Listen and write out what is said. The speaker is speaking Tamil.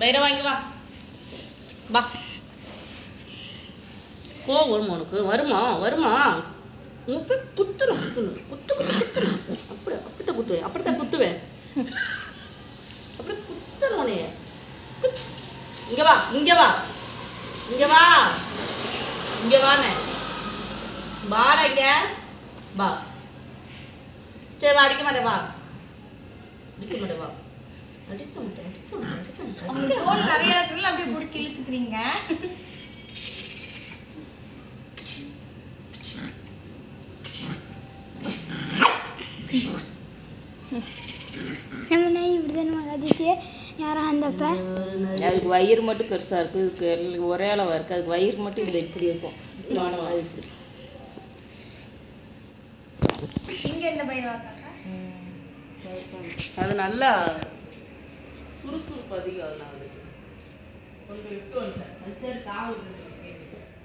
பயிரை வாங்கி வா வா கோவம் வருமா உனக்கு வருமா வருமா உனக்கு குத்துணும் குத்துணும் குத்து குத்து குத்துணும் அப்படி அப்படித்தான் குத்துவேன் அப்படித்தான் குத்துவேன் அப்படி குத்தணும் உனைய குத். இங்க வா இங்க வா இங்க வா இங்க வானே வாடா இங்க வா சரி வா அடிக்க மாட்டேன் வா அடிக்க மாட்டேன் வா அடிக்க மாட்டேன் அடிக்க மாட்டேன் அடிக்க மாட்டேன் அவங்க தோல் நிறைய இருக்குல்ல அப்படியே பிடிச்சி இழுத்துக்கிறீங்க நம்ம நாய் இப்படி தானே வளர்த்துச்சு யாரும் அந்தப்ப அதுக்கு வயிறு மட்டும் பெருசாக இருக்குது இதுக்கு எல்லாம் ஒரே அளவாக இருக்குது அதுக்கு வயிறு மட்டும் இந்த இப்படி இருக்கும் மானமாக இருக்குது இங்க இந்த பயிர் வாக்காக்கா அது நல்லா சுறுசுறுப்பு அதிகம் அதனால கொஞ்சம் விட்டு வந்துட்டேன் அது சரி காவல்